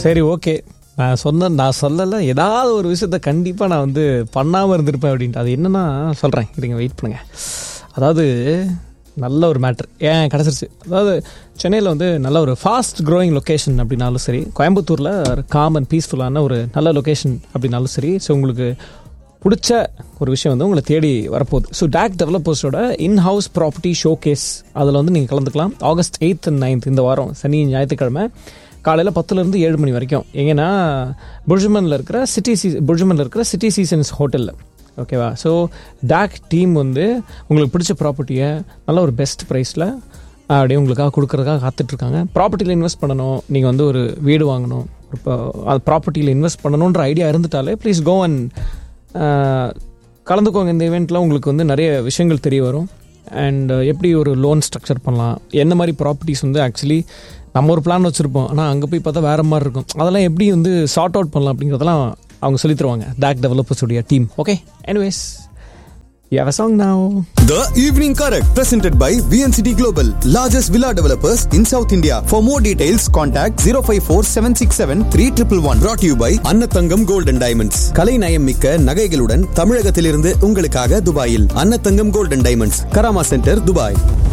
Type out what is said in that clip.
சரி ஓகே நான் சொன்ன நான் சொல்லலை ஏதாவது ஒரு விஷயத்த கண்டிப்பாக நான் வந்து பண்ணாமல் இருந்திருப்பேன் அப்படின்ட்டு அது என்னன்னா சொல்கிறேன் இருங்க வெயிட் பண்ணுங்க அதாவது நல்ல ஒரு மேட்ரு ஏன் கிடச்சிருச்சு அதாவது சென்னையில் வந்து நல்ல ஒரு ஃபாஸ்ட் க்ரோயிங் லொக்கேஷன் அப்படின்னாலும் சரி கோயம்புத்தூரில் ஒரு காமன் பீஸ்ஃபுல்லான ஒரு நல்ல லொக்கேஷன் அப்படின்னாலும் சரி ஸோ உங்களுக்கு பிடிச்ச ஒரு விஷயம் வந்து உங்களை தேடி வரப்போகுது ஸோ டேக் டெவலப்பர்ஸோட in house property showcase அதில் வந்து நீங்கள் கலந்துக்கலாம் ஆகஸ்ட் எயித் அண்ட் நைன்த் இந்த வாரம் சனி ஞாயிற்றுக்கிழமை காலையில் பத்துலேருந்து ஏழு மணி வரைக்கும் எங்கன்னா புர்ஜுமனில் இருக்கிற சிட்டி சீ புர்ஜுமனில் இருக்கிற சிட்டி சீசன்ஸ் ஹோட்டலில் ஓகேவா ஸோ டேக் டீம் வந்து உங்களுக்கு பிடிச்ச ப்ராப்பர்ட்டியை நல்ல ஒரு பெஸ்ட் ப்ரைஸில் அப்படியே உங்களுக்காக கொடுக்கறதுக்காக காத்துட்ருக்காங்க ப்ராப்பர்ட்டியில் இன்வெஸ்ட் பண்ணணும் நீங்கள் வந்து ஒரு வீடு வாங்கணும் இப்போ அது ப்ராப்பர்ட்டியில் இன்வெஸ்ட் பண்ணணுன்ற ஐடியா இருந்துட்டாலே ப்ளீஸ் கோ அண்ட் கலந்துக்கோங்க இந்த இவெண்ட்டில் உங்களுக்கு வந்து நிறைய விஷயங்கள் தெரிய வரும் அண்ட் எப்படி ஒரு லோன் ஸ்ட்ரக்சர் பண்ணலாம் என்ன மாதிரி ப்ராப்பர்ட்டிஸ் வந்து ஆக்சுவலி நம்ம ஒரு பிளான் வச்சுருப்போம் ஆனால் அங்கே போய் பார்த்தா வேறு மாதிரி இருக்கும் அதெல்லாம் எப்படி வந்து சார்ட் அவுட் பண்ணலாம் அப்படிங்கிறதெல்லாம் அவங்க சொல்லி தருவாங்க டேக் டெவலப்பர்ஸ் உடைய team okay anyways you have a song now The Evening Correct, presented by VNCT Global, largest villa developers in South India. For more details, contact 054 767 3111. Brought to you by Annathangam Gold and Diamonds. கலை நயம் மிக்க நகைகளுடன் தமிழகத்திலிருந்து உங்களுக்காக துபாயில் Annathangam Gold and Diamonds, Karama centre, Dubai